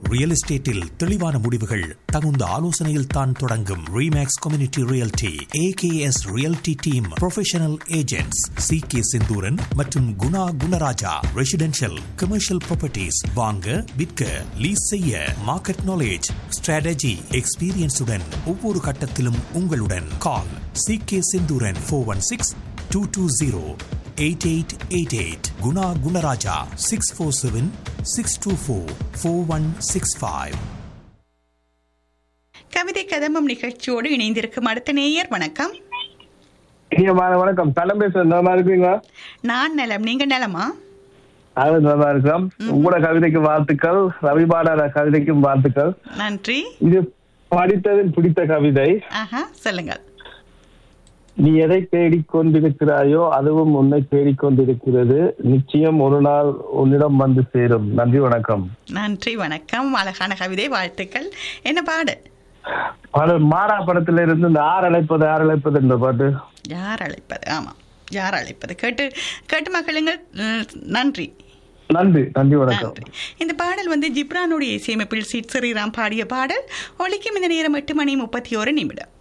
real எஸ்டேட்டில் தெளிவான முடிவுகள் தகுந்த ஆலோசனையில் தான் தொடங்கும் Remax community realty AKS realty team professional agents C K Senthuran மற்றும் Guna Gunaraja residential commercial properties வாங்க விற்க லீஸ் செய்ய மார்க்கெட் நாலேஜ் ஸ்ட்ராட்டஜி எக்ஸ்பீரியன்ஸுடன் ஒவ்வொரு கட்டத்திலும் உங்களுடன் call C K Senthuran four one six two two zero eight eight eight eight Guna Gunaraja six four seven six two four four one six five கவிதை கதம்பம் நிகழ்ச்சியோடு இணைந்திருக்கும் அடுத்த நேயர் வணக்கம் நீங்க வ- வணக்கம் தடம் பேச நல்லா இருக்கீங்களா நான் நலம் நீங்க நலமா அது நல்லா இருக்கோம் உங்களோட கவிதைக்கு வாழ்த்துக்கள் ரவிபாடார கவிதைக்கும் வாழ்த்துக்கள் நன்றி இது படித்ததில் பிடித்த கவிதை ஆஹா சொல்லுங்கள் நீ எதை தேடிக் கொண்டிருக்கிறாயோ அதுவும் உன்னை தேடிக் கொண்டிருக்கிறது நிச்சயம் ஒரு நாள் உன்னிடம் வந்து சேரும் நன்றி வணக்கம் நன்றி வணக்கம் அழகான கவிதை வாழ்த்துக்கள் என்ன பாடு பாடல் மாறா படத்துல இருந்து இந்த ஆறு அழைப்பது ஆறு அழைப்பது என்ற பாட்டு யார் அழைப்பது ஆமாம் யார் அழைப்பது கேட்டு கேட்டு மகளுங்கள் உம், நன்றி நன்றி நன்றி வணக்கம் நன்றி இந்த பாடல் வந்து ஜிப்ரானுடைய இசையமைப்பில் சிட் ஸ்ரீராம் பாடிய பாடல் ஒலிக்கும் இந்த நேரம் எட்டு மணி முப்பத்தி ஒரு நிமிடம்